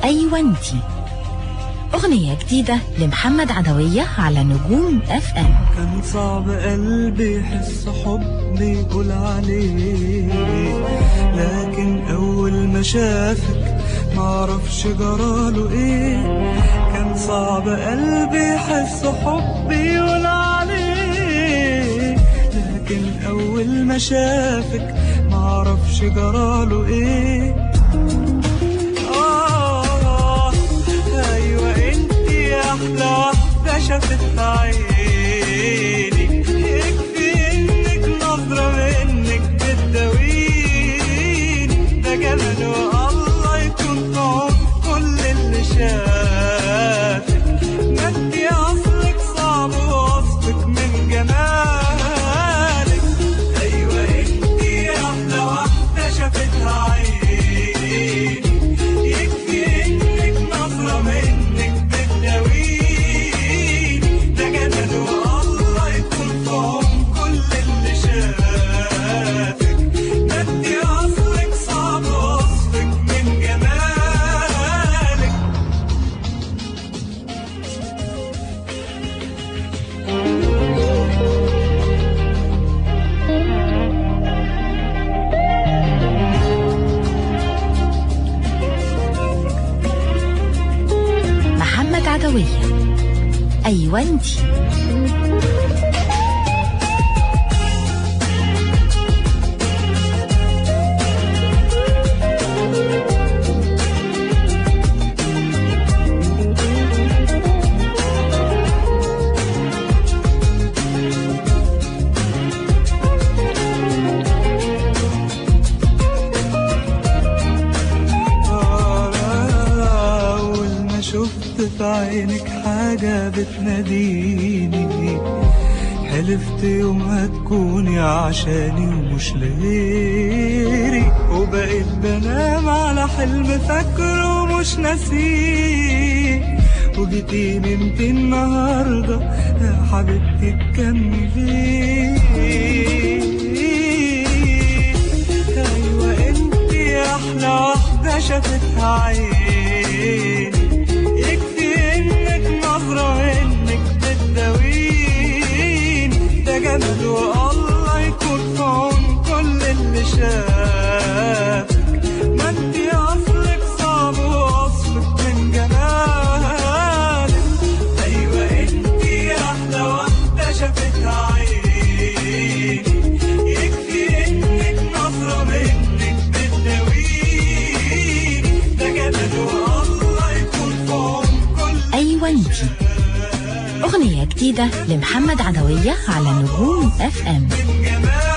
أيوة انتي أغنية جديدة لمحمد عدوية على نجوم اف ام كان صعب قلبي يحس حبي يقول عليه لكن اول ما شافك معرفش جراله ايه كان صعب قلبي يحس حبي يقول عليه لكن اول ما شافك معرفش جراله ايه آه أيوة أنتي أحلى واحدة شافتها عيني يكفي إنك نظرة منك بتداويني ده جمال والله يكون في عمر كل اللي شافك ما أنتي أصلك صعب وصفك من جمالك أيوة أنتي أحلى واحدة شافتها عيني يكفي إنك نظرة منك بتداويني ده جمال والله يكون في عمر كل اللي شافك ما أنتي أصلك صعب وصفك من جمالك محمد عدوية أيوة انتي أول ما شفت في عينك حاجة بتناديني حلفت يومها تكوني عشاني ومش لغيري وبقيت بنام على حلم فاكره ومش ناسيه وجيتيني انت النهارده يا حبيبتي تكملي ايوه انت احلى واحده شافتها عيني يكفي انك نظره منك بتداويني ده جمال والله يكون في عون كل اللي شافك ما انت اصلك صعب وصفك من جمالك ايوه انت احلى واحده شافتها عيني يكفي انك نظره منك بتداويني ده جمال والله يكون في عون كل أيوة انتي أغنية جديدة لمحمد عدوية على نجوم اف ام من جمالك